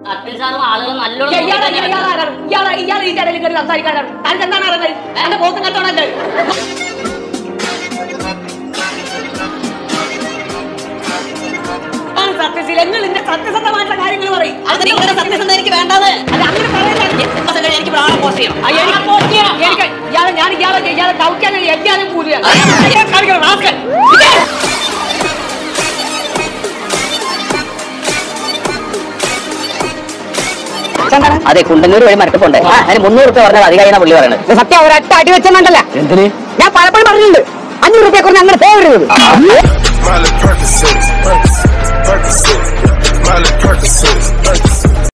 സത്യം സാറും ആളുകൾ നല്ലോണം ഇയാളെ ഇയാളാരാണ് ഇയാളെ ഇയാളെ ഈ ചടയിൽ കയറി സംസാരിക്കാനാണ് താൻ എന്താണ് അറിയുന്നത് എന്റെ പോത്തും കച്ചവടമല്ലേ ആ, സത്യശീല നിങ്ങൾ ഇതിന്റെ സത്യസന്ധമായിട്ടുള്ള കാര്യങ്ങൾ പറയും അത് നിങ്ങളുടെ സത്യസന്ധത എനിക്ക് വേണ്ടത് അത് അങ്ങനെ പറയുന്നത് ദിവസം കഴിഞ്ഞ് എനിക്ക് ഇവിടെ ആളെ പോസ്റ്റ് ചെയ്യണം ആ, എനിക്ക് എനിക്ക് ഇയാളെ ഞാൻ ഇയാളെ ഇയാളെ ചവിക്കാൻ എല്ലാരും കൂടിയാണ് കാണിക്കണം റാസ്കൽ. അതെ കുണ്ടന്നൂർ വഴി മരക്കപ്പുണ്ട് അതിന് മുന്നൂറ് റുപ്യ പറഞ്ഞാൽ അധികാരി പുള്ളി പറയണത് സത്യം ഒരൊറ്റ അടി വെച്ചെന്നല്ല എന്തിന് ഞാൻ പലപ്പോഴും പറഞ്ഞിട്ടുണ്ട് അഞ്ഞൂറ് റുപ്യ കുറഞ്ഞ് അങ്ങനെ പോകരുത് Miley Percocets, Percocets, Percocets, Miley Percocets, Percocets.